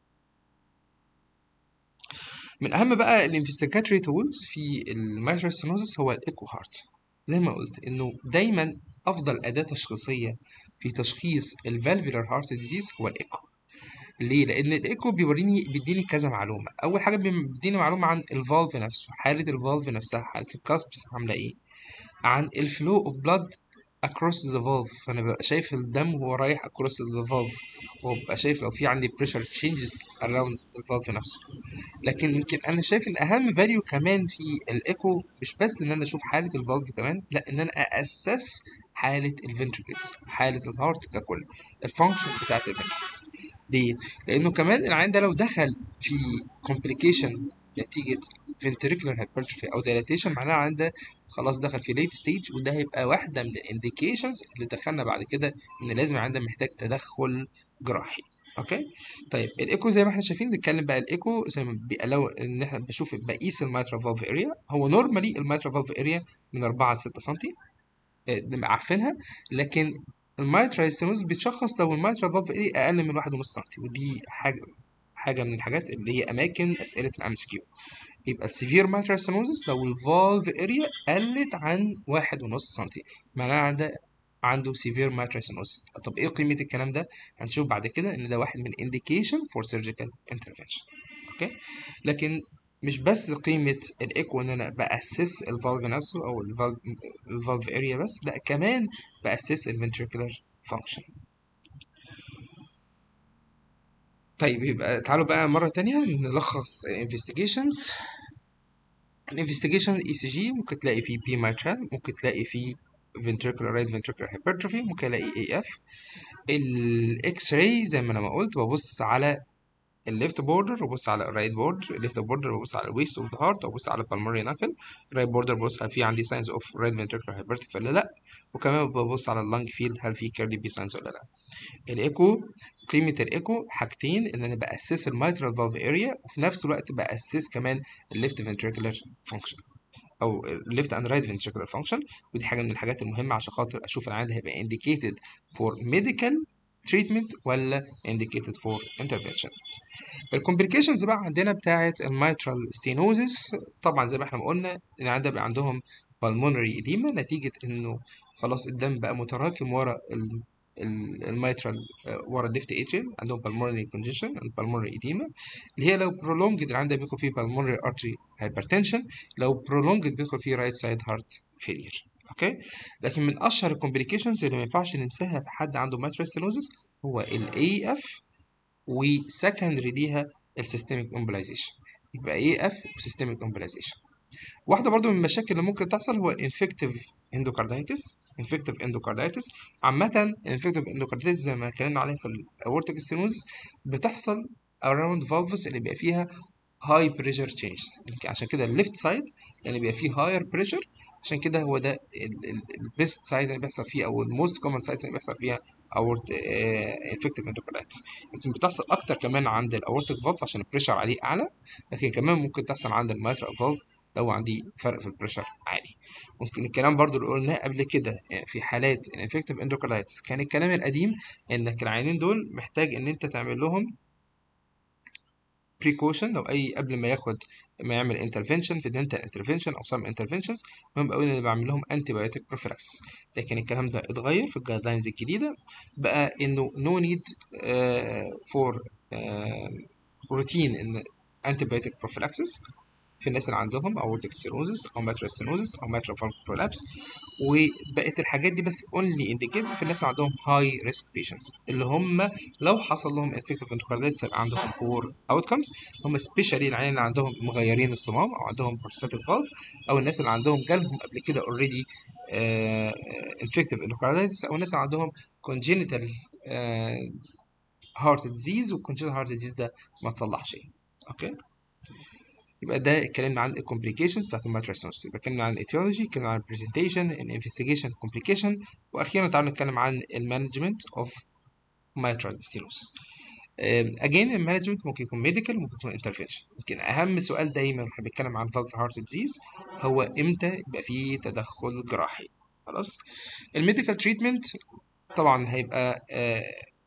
من اهم بقى الانفستيجاتوري تولز في الميترال ستينوزس هو الايكو هارت زي ما قلت انه دايما افضل اداه تشخيصيه في تشخيص الفالفولار هارت ديزيز هو الايكو ليه لان الايكو بيوريني بيديني كذا معلومه اول حاجه بيديني معلومه عن الفالف نفسه حاله الفالف نفسها حاله الكاسبس عامله ايه عن الفلو اوف بلاد across the valve فانا ببقى شايف الدم وهو رايح across the valve وببقى شايف لو في عندي pressure changes around الفالف نفسه لكن يمكن انا شايف ان اهم فاليو كمان في الايكو مش بس ان انا اشوف حاله الفالف كمان لا ان انا اسس حاله الفنتركلز حاله الهارت ككل الفانكشن بتاعت الفنتركلز ليه لانه كمان العين ده لو دخل في complication نتيجه ventricular hypertrophy او dilatation معناها العين ده خلاص دخل في late stage وده هيبقى واحده من الانديكيشنز اللي دخلنا بعد كده ان لازم العين ده محتاج تدخل جراحي اوكي طيب الايكو زي ما احنا شايفين نتكلم بقى الايكو زي ما بيقلو ان احنا بشوف بقيس الميترا فالف اريا هو نورمالي الميترا فالف اريا من 4 ل 6 سم عارفينها لكن الميترا ستينوز بيتشخص لو الميترا فالف اريا اقل من 1.5 سم ودي حاجه حاجه من الحاجات اللي هي اماكن اسئله الام اس كيو يبقى السيفير ماترال ستينوزس لو الفالف اريا قلت عن 1.5 سم معناها عنده عنده سيفير ماترال ستينوزس طب ايه قيمه الكلام ده هنشوف بعد كده ان ده واحد من الانديكيشن فور سيرجيكال انترفنشن اوكي لكن مش بس قيمة الإيكو إن أنا بأسس الفالف نفسه أو الفالف الفالف اريا بس لأ كمان بأسس الفنتريكولار فانكشن طيب يبقى تعالوا بقى مرة تانية نلخص الانفستيجيشنز الانفستيجيشن اي سي جي ممكن تلاقي فيه بي ماترال ممكن تلاقي فيه ventricular right ventricular hypertrophy ممكن الاقي اي اف الاكس راي زي ما انا ما قلت ببص على الليفت بوردر وبص على الرايت بوردر الليفت بوردر ببص على الويست اوف ذا هارت وبص على البلمونري ناكل الرايت بوردر ببص هل في عندي ساينز اوف رايت ventricular hypertrophy ولا لا وكمان ببص على اللنج فيلد هل في كيرلي بي ساينز ولا لا الايكو قيمة الايكو حاجتين ان انا باسس الميترال فالف اريا وفي نفس الوقت باسس كمان الليفت ventricular function او left and right ventricular function ودي حاجه من الحاجات المهمه عشان خاطر اشوف العيان ده هيبقى indicated for medical treatment ولا indicated for intervention الكومبليكيشنز بقى عندنا بتاعه الميترال ستينوزس طبعا زي ما احنا ما قلنا العيان ده بقى عندهم pulmonary edema نتيجه انه خلاص الدم بقى متراكم ورا الميترال ورا الليفت اتريوم عندهم pulmonary congestion and pulmonary edema اللي هي لو prolonged اللي عندها بيدخل فيه pulmonary artery hypertension لو prolonged بيدخل فيه right side heart failure اوكي لكن من اشهر الكومبليكيشنز اللي ما ينفعش ننساها في حد عنده mitral stenosis هو ال AF وسكندري ليها السيستميك امبلايزيشن يبقى AF وسيستميك امبلايزيشن واحدة برضو من المشاكل اللي ممكن تحصل هو الانفكتيف اندوكاردايتس انفكتيف اندوكاردايتس عامة الانفكتيف اندوكاردايتس زي ما اتكلمنا عليها في الاورتيك ستينوز بتحصل around valves اللي بيبقى فيها high pressure changes عشان كده الليفت سايد يعني بيبقى فيه higher pressure عشان كده هو ده البيست سايد اللي بيحصل فيه او الموست كومن سايد اللي بيحصل فيها اورت انفكتيف اندوكاردايتس يمكن بتحصل اكتر كمان عند الاورتيك فالف عشان البريشر عليه اعلى لكن كمان ممكن تحصل عند الميترال فالف لو عندي فرق في البريشر عالي ممكن الكلام برضو اللي قلناه قبل كده في حالات الانفكتيف اندوكاردايتس كان الكلام القديم انك العينين دول محتاج ان انت تعمل لهم precaution لو اي قبل ما ياخد ما يعمل انترفنشن في دنتال انترفنشن او سام انترفنشنز مهم قوي ان بعمل لهم انتي بايوتيك بروفيلاكس لكن الكلام ده اتغير في الجايد لاينز الجديده بقى انه نو نيد فور روتين ان انتي بايوتيك بروفيلاكسس في الناس اللي عندهم اورتيك ستينوزس او ماترال ستينوزس او ماترال فالف برولابس وبقت الحاجات دي بس اونلي انديكيت في الناس اللي عندهم هاي ريسك بيشنتس اللي هم لو حصل لهم انفكتيف اندوكاردايتس هيبقى عندهم بور اوتكمز هم سبيشالي العيال اللي عندهم مغيرين الصمام او عندهم بروستاتيك فالف او الناس اللي عندهم جالهم قبل كده اوريدي انفكتيف اندوكاردايتس او الناس اللي عندهم congenital هارت ديزيز والكونجنتال هارت ديزيز ده ما تصلحش اوكي يبقى ده اتكلمنا عن الكومبليكيشنز بتاعت الماتريال ستينوسيس يبقى اتكلمنا عن الايتيولوجي اتكلمنا عن البرزنتيشن الانفستيجيشن كومبليكيشن واخيرا تعالوا نتكلم عن المانجمنت اوف ماتريال ستينوسيس اجين المانجمنت ممكن يكون ميديكال ممكن يكون انترفنشن يمكن اهم سؤال دايما واحنا بنتكلم عن فالف هارت ديزيز هو امتى يبقى فيه تدخل جراحي خلاص الميديكال تريتمنت طبعا هيبقى آه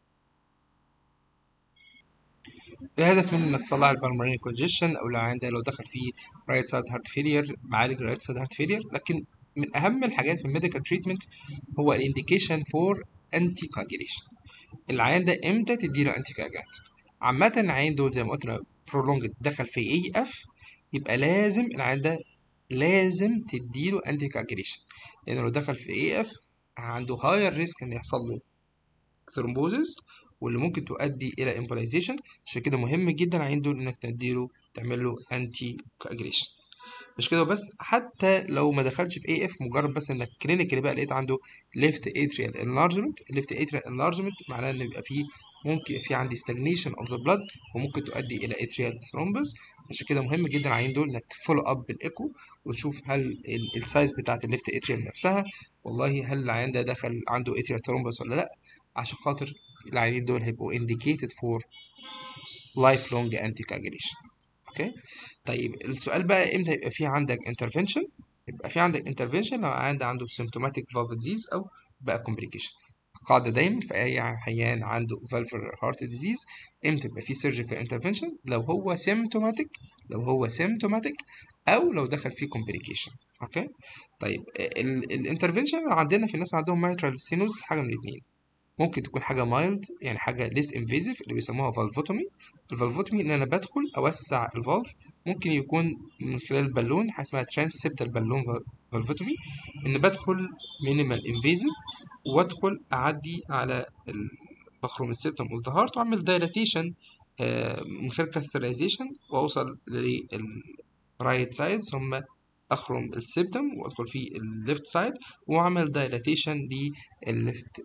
الهدف منه انك تصلح البلمونري كونجيشن او لو عنده لو دخل فيه رايت سايد هارت فيلير معالج رايت سايد هارت فيلير لكن من اهم الحاجات في الميديكال تريتمنت هو الانديكيشن فور انتي كواجيليشن العيان ده امتى تديله انتي كواجانت عامة العيان دول زي ما قلنا prolonged دخل في اي اف يبقى لازم العيان ده لازم تديله انتي كواجيليشن لان لو دخل في اي اف عنده هاير ريسك ان يحصل له ثرومبوزس واللي ممكن تؤدي الى امبولايزيشن عشان كده مهم جدا العيان دول انك تديله تعمل له انتي كواجيليشن مش كده بس حتى لو ما دخلش في اي اف مجرد بس انك كلينيكالي بقى لقيت عنده ليفت اتريال انلارجمنت ليفت اتريال انلارجمنت معناه ان يبقى فيه ممكن في عندي ستاجنيشن اوف ذا بلاد وممكن تؤدي الى اتريال ثرومبس عشان كده مهم جدا العيان دول انك تفولو اب بالايكو وتشوف هل السايز بتاعت الليفت اتريال نفسها والله هل العيان ده دخل عنده اتريال ثرومبس ولا لا عشان خاطر العيانين دول هيبقوا indicated for lifelong anticoagulation اوكي طيب السؤال بقى امتى يبقى في عندك انترفنشن يبقى في عندك انترفنشن لو عند عنده symptomatic valve disease او بقى complication القاعده دايما في اي عيان عنده valvular heart disease امتى يبقى في surgical intervention لو هو symptomatic لو هو symptomatic او لو دخل فيه complication اوكي طيب الانترفنشن عندنا في الناس عندهم mitral stenosis حاجه من الاثنين ممكن تكون حاجة مايلد يعني حاجة less invasive اللي بيسموها فالفوتومي الفالفوتومي إن أنا بدخل أوسع الفالف ممكن يكون من خلال بالون حاجة اسمها ترانسبتال بالون فالفوتومي إن بدخل مينيمال invasive وأدخل أعدي على بخرم السيبتم أوف ذا هارت وأعمل دايلاتيشن من خلال كاثرايزيشن وأوصل للرايت سايد ثم اخرم السبتم وادخل في الليفت سايد واعمل دايلاتيشن للليفت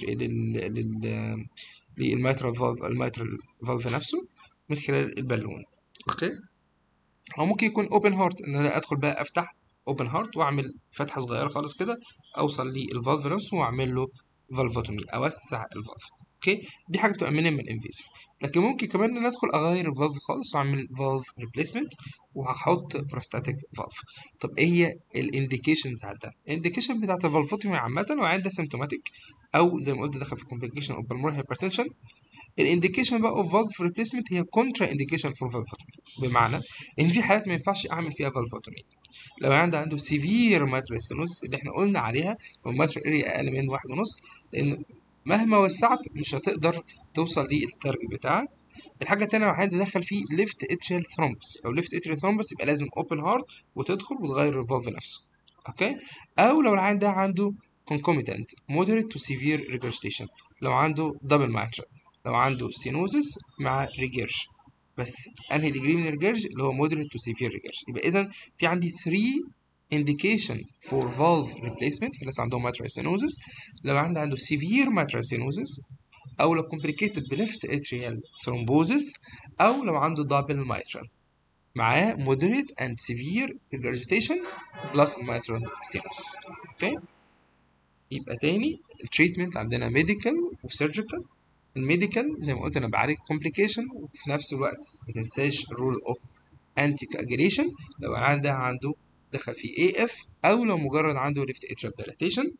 لل للميترال فالف الميترال فالف نفسه من خلال البالون اوكي او ممكن يكون اوبن هارت ان انا ادخل بقى افتح اوبن هارت واعمل فتحه صغيره خالص كده اوصل للفالف نفسه واعمل له فالفوتومي اوسع الفالف اوكي دي حاجه بتبقى مينيمال انفيزيف لكن ممكن كمان ان ادخل اغير الفالف خالص واعمل فالف ريبليسمنت وهحط بروستاتيك فالف طب ايه هي الانديكيشن بتاع ده الانديكيشن بتاعت الفالفوتومي عامه لو عندها سيمتوماتيك او زي ما قلت دخل في كومبليكيشن اوف بالمونري هايبرتنشن الانديكيشن بقى اوف فالف ريبليسمنت هي كونترا انديكيشن فور فالفوتومي بمعنى ان في حالات ما ينفعش اعمل فيها فالفوتومي لو عندي عنده سيفير ماتريال ستينوزس اللي احنا قلنا عليها الماتريال اريا اقل من واحد ونص لان مهما وسعت مش هتقدر توصل للتارجت بتاعك الحاجه التانية لو حد دخل فيه ليفت اتريال ثرومبس او ليفت اتريال ثرومبس يبقى لازم اوبن هارت وتدخل وتغير الفالف نفسه اوكي او لو العيان ده عنده concomitant moderate to severe regurgitation لو عنده double mitral لو عنده stenosis مع ريجيرش بس انهي ديجري من الريجيرش اللي هو moderate to severe ريجيرش يبقى اذا في عندي 3 indication for valve replacement في الناس عندهم mitral stenosis لو عندي عنده severe mitral stenosis او لو complicated بليفت atrial thrombosis او لو عنده double mitral معاه moderate and severe regurgitation plus mitral stenosis اوكي يبقى تاني التريتمنت عندنا ميديكال وسيرجيكال الميديكال زي ما قلت انا بعالج كومبليكيشن وفي نفس الوقت ما تنساش رول اوف انتي كاجريشن لو العيان ده عنده دخل في اي اف او لو مجرد عنده ليفت اتريال ديلاتيشن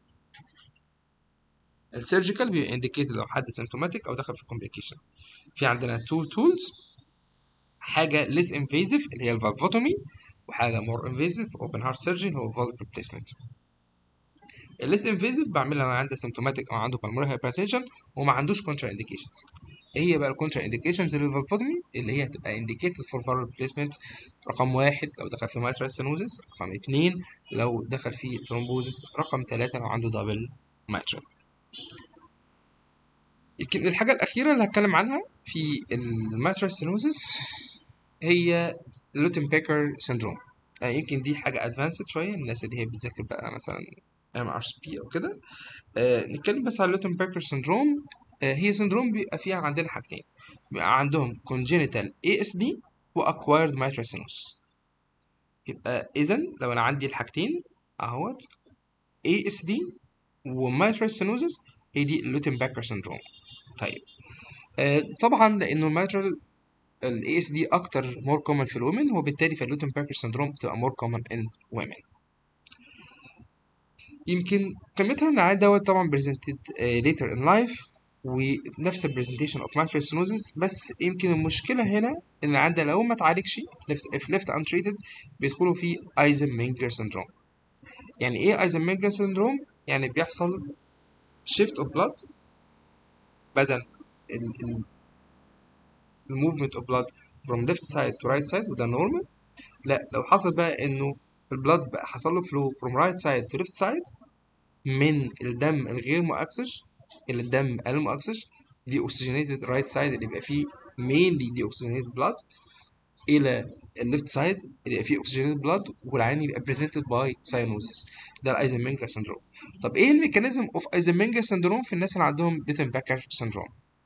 السيرجيكال بيبقى انديكيتد لو حد سيمتوماتيك او دخل في كومبليكيشن في عندنا تو تولز حاجه ليس انفيزيف اللي هي الفالفوتومي وحاجه مور انفيزيف اوبن هارت سيرجري هو فالف ريبليسمنت الليس انفيزيف بعملها لو عنده سيمتوماتيك او عنده بالمونري هايبرتنشن وما عندوش كونترا انديكيشنز ايه هي بقى الكونترا انديكيشنز للفالفوتومي اللي هي هتبقى انديكيتد فور فالف ريبليسمنت رقم واحد لو دخل في مايترال ستينوزس رقم اتنين لو دخل في ثرومبوزس رقم ثلاثة لو عنده دبل مايترال يمكن الحاجة الأخيرة اللي هتكلم عنها في الماترال ستينوزس هي لوتن بيكر سيندروم يعني يمكن دي حاجة ادفانسد شوية الناس اللي هي بتذاكر بقى مثلا ام ار بي او كده آه نتكلم بس على لوتن بيكر سيندروم آه، هي سندروم بيبقى فيها عندنا حاجتين بيبقى عندهم congenital ASD و acquired mitral stenosis يبقى إذا لو أنا عندي الحاجتين أهوت ASD و mitral stenosis هي دي لوتنباكر سندروم طيب آه، طبعا لأنه الميترال ال ASD أكتر more common في الومن وبالتالي فاللوتنباكر سندروم بتبقى more common in women يمكن قيمتها ان العيان دوت طبعا presented uh, later in life ونفس ال presentation of mitral stenosis بس يمكن المشكلة هنا ان العيان ده لو ما اتعالجش left if left untreated بيدخلوا في Eisenmenger syndrome يعني ايه Eisenmenger syndrome؟ يعني بيحصل shift of blood بدل ال ال ال movement of blood from left side to right side وده normal لا لو حصل بقى انه البلاد بقى حصل له flow from right side to left side من الدم الغير مؤكسج الى الدم المؤكسج دي oxygenated right side اللي يبقى فيه mainly دي oxygenated blood الى الليفت سايد اللي يبقى فيه oxygenated blood والعين يبقى presented by cyanosis ده الايزنمنجر سندروم طب ايه الميكانيزم اوف ايزنمنجر سندروم في الناس اللي عندهم بيتنباكر سندروم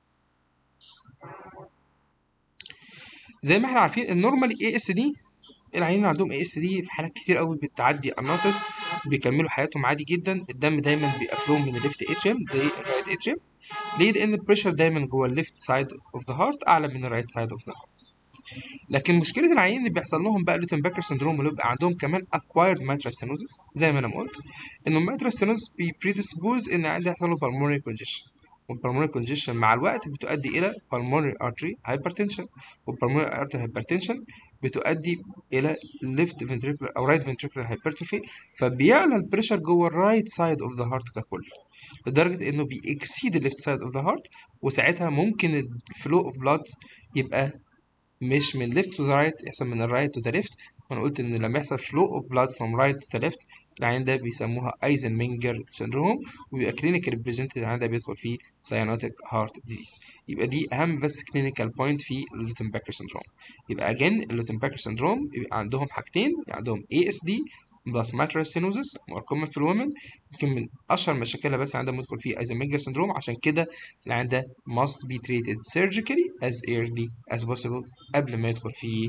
زي ما احنا عارفين النورمال اي اس دي العيانين اللي عندهم اي اس دي في حالات كتير قوي بتعدي النوتس بيكملوا حياتهم عادي جدا الدم دايما بيبقى فلو من الليفت اتريوم للرايت اتريوم ليه لان البريشر دايما جوه الليفت سايد اوف ذا هارت اعلى من الرايت سايد اوف ذا هارت لكن مشكله العيانين اللي بيحصل لهم بقى لوتنباكر سندروم اللي بيبقى عندهم كمان اكوايرد ماترال stenosis زي ما انا ما قلت انه الماترال stenosis بيبريدسبوز ان عندي يحصل له pulmonary congestion والبلمونري كونجيشن مع الوقت بتؤدي الى pulmonary artery hypertension والpulmonary artery hypertension بتؤدي الى left ventricular او right ventricular hypertrophy فبيعلى البريشر جوه الرايت سايد اوف ذا هارت ككل لدرجه انه بيكسيد الليفت سايد اوف ذا هارت وساعتها ممكن الفلو اوف بلاد يبقى مش من left to the right يحصل من الرايت to the left وانا قلت ان لما يحصل flow of blood from right to the left العين ده بيسموها ايزنمنجر syndrome ويبقى clinical represented العين ده بيدخل فيه cyanotic heart disease يبقى دي اهم بس clinical point في اللوتنباكر syndrome يبقى again اللوتنباكر syndrome يبقى عندهم حاجتين يبقى عندهم ASD بلس mitral stenosis more common في الومن يمكن من اشهر مشاكلها بس عندها مدخل فيه ايزنمنجر syndrome عشان كده العين ده must be treated surgically as early as possible قبل ما يدخل فيه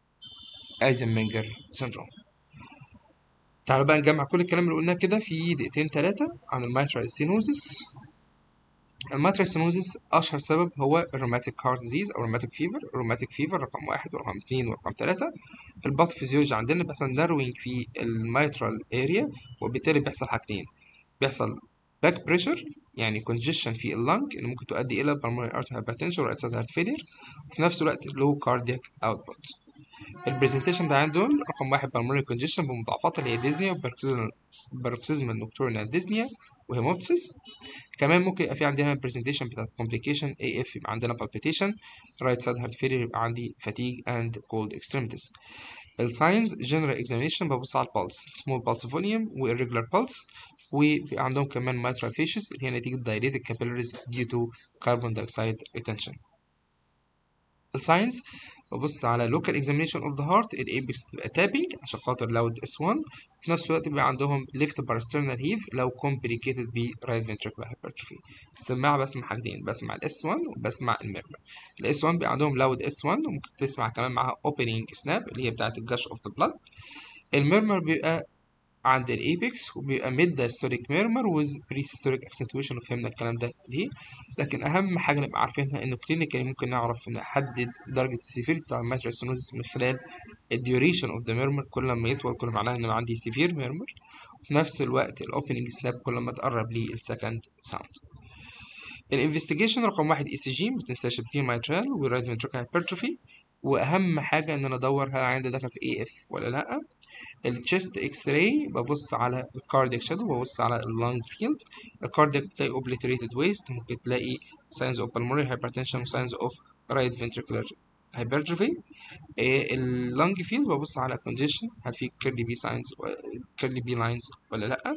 ايزنمنجر syndrome تعالوا بقى نجمع كل الكلام اللي قلناه كده في دقيقتين ثلاثة عن الميترال ستينوزس الميترال ستينوزس أشهر سبب هو الروماتيك هارت ديزيز أو روماتيك فيفر الروماتيك فيفر رقم واحد ورقم اتنين ورقم تلاتة الباثوفيزيولوجي عندنا بيحصل ناروينج في الميترال اريا وبالتالي بيحصل حاجتين بيحصل باك بريشر يعني كونجيشن في اللنج اللي ممكن تؤدي الى pulmonary artery hypertension و right side heart failure وفي نفس الوقت low cardiac output البرزنتيشن ده عندهم رقم واحد بالمونري كونجيشن بمضاعفات اللي هي ديزنيا وباروكسيزمال نوكتورنال ديزنيا وهيموبسيس كمان ممكن يبقى في عندنا البرزنتيشن بتاعت كومبليكيشن اي اف يبقى عندنا بالبيتيشن رايت سايد هارت فيلير يبقى عندي فاتيج اند كولد اكستريميتيز الساينز جنرال اكزامينشن ببص على البلس سمول بالس فوليوم والريجولار بالس وبيبقى عندهم كمان مايترال فيشز اللي هي نتيجة dilated capillaries due to carbon dioxide retention الساينس ببص على local examination of the heart الايبكس تبقى تابنج عشان خاطر loud S1 في نفس الوقت بيبقى عندهم left parasternal heave لو complicated ب right ventricular hypertrophy السماعة بسمع حاجتين بسمع ال S1 وبسمع الميرمر ال S1 بيبقى عندهم loud S1 وممكن تسمع كمان معاها opening snap اللي هي بتاعة الجش of the blood الميرمر بيبقى عند الايبكس وبيبقى ميد دايستوليك ميرمر ويز بريسيستوليك اكسنتويشن وفهمنا الكلام ده ليه لكن اهم حاجه نبقى عارفينها انه كلينيكالي ممكن نعرف نحدد درجه السيفيريتي بتاع الماتريال ستينوزس من خلال الديوريشن اوف ذا ميرمر كل ما يطول كل معناها ان عندي سيفير ميرمر وفي نفس الوقت الاوبننج سناب كل ما تقرب للسكند ساوند الانفستيجيشن رقم واحد اي سي جي ما تنساش البي مايترال ورايت فنتريكال هايبرتروفي واهم حاجه ان انا ادور هل عندي دخل في اي اف ولا لا التشست اكس راي ببص على الكاردياك شادو ببص على اللانج فيلد الكاردياك بتلاقي اوبليتريتد ويست ممكن تلاقي signs of pulmonary hypertension و signs of right ventricular hypertrophy اللانج فيلد ببص على congestion هل في كيرلي بي ساينز كيرلي بي لاينز ولا لا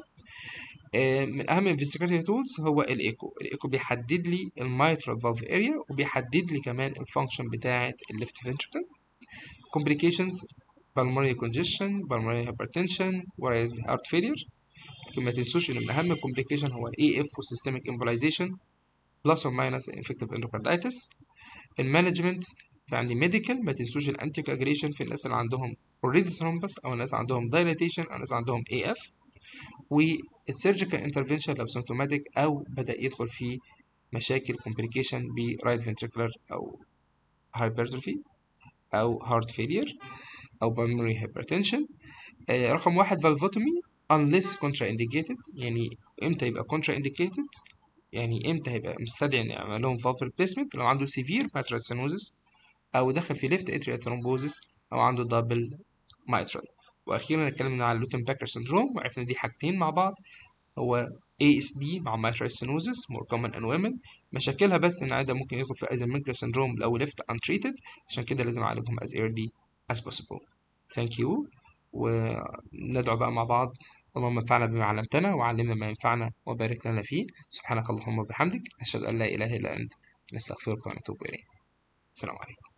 من اهم investigative tools هو الايكو الايكو بيحدد لي الميترال فالف اريا وبيحدد لي كمان الفانكشن بتاعه الليفت ventricle complications pulmonary congestion pulmonary hypertension و heart failure لكن ما تنسوش ان من اهم الكومبليكيشن هو الاي اف والسيستميك embolization بلس اور ماينس انفكتيف اندوكاردايتس المانجمنت في عندي ميديكال ما تنسوش الانتي كاجريشن في الناس اللي عندهم اوريدي ثرومبس او الناس عندهم دايليتيشن او الناس عندهم اي اف والسيرجيكال انترفنشن لو سيمتوماتيك او بدا يدخل في مشاكل كومبليكيشن برايت فنتريكولار او هايبرتروفي او هارت فيلير او بالمونري هايبرتنشن آه رقم واحد فالفوتومي unless contraindicated يعني امتى يبقى contraindicated يعني امتى هيبقى مستدعي ان يعمل لهم valve replacement لو عنده severe mitral stenosis او دخل في left atrial thrombosis او عنده double mitral واخيرا اتكلمنا عن لوتن باكر syndrome وعرفنا دي حاجتين مع بعض هو ASD مع mitral stenosis more common in women مشاكلها بس ان عادة ممكن يدخل في Eisenmenger syndrome لو left untreated عشان كده لازم اعالجهم as early as possible thank you وندعو بقى مع بعض اللهم انفعنا بما علمتنا وعلمنا ما ينفعنا وبارك لنا فيه سبحانك اللهم وبحمدك نشهد أن لا إله إلا أنت نستغفرك ونتوب إليك السلام عليكم